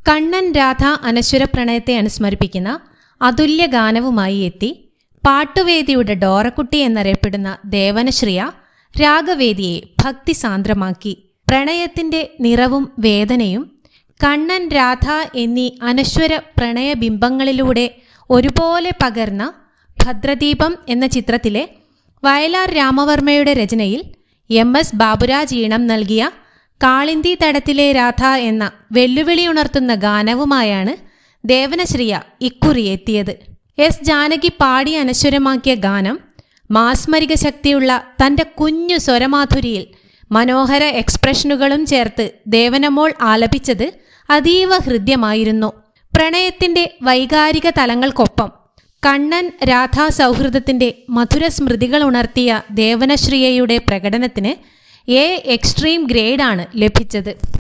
കണ്ണൻ രാധ അനശ്വര പ്രണയത്തെ അനുസ്മരിപ്പിക്കുന്ന അതുല്യ ഗാനവുമായി എത്തി പാട്ടുവേദിയുടെ ഡോറക്കുട്ടി എന്നറിയപ്പെടുന്ന ദേവനശ്രിയ രാഗവേദിയെ ഭക്തിസാന്ദ്രമാക്കി പ്രണയത്തിന്റെ നിറവും വേദനയും കണ്ണൻ രാധ എന്നീ അനശ്വര പ്രണയബിംബങ്ങളിലൂടെ ഒരുപോലെ പകർന്ന ഭദ്രദീപം എന്ന ചിത്രത്തിലെ വയലാർ രാമവർമ്മയുടെ രചനയിൽ എം എസ് ബാബുരാജ് ഈണം നൽകിയ കാളിന്തി തടത്തിലെ രാധ എന്ന വെല്ലുവിളി ഉണർത്തുന്ന ഗാനവുമായാണ് ദേവനശ്രീയ ഇക്കുറി എത്തിയത് എസ് ജാനകി പാടി അനശ്വരമാക്കിയ ഗാനം മാസ്മരിക ശക്തിയുള്ള തൻ്റെ കുഞ്ഞു സ്വരമാധുരിയിൽ മനോഹര എക്സ്പ്രഷനുകളും ചേർത്ത് ദേവനമോൾ ആലപിച്ചത് അതീവ ഹൃദ്യമായിരുന്നു പ്രണയത്തിന്റെ വൈകാരിക തലങ്ങൾക്കൊപ്പം കണ്ണൻ രാധാ സൗഹൃദത്തിന്റെ മധുര സ്മൃതികൾ ഉണർത്തിയ ദേവനശ്രീയയുടെ പ്രകടനത്തിന് എ എക്സ്ട്രീം ഗ്രേഡാണ് ലഭിച്ചത്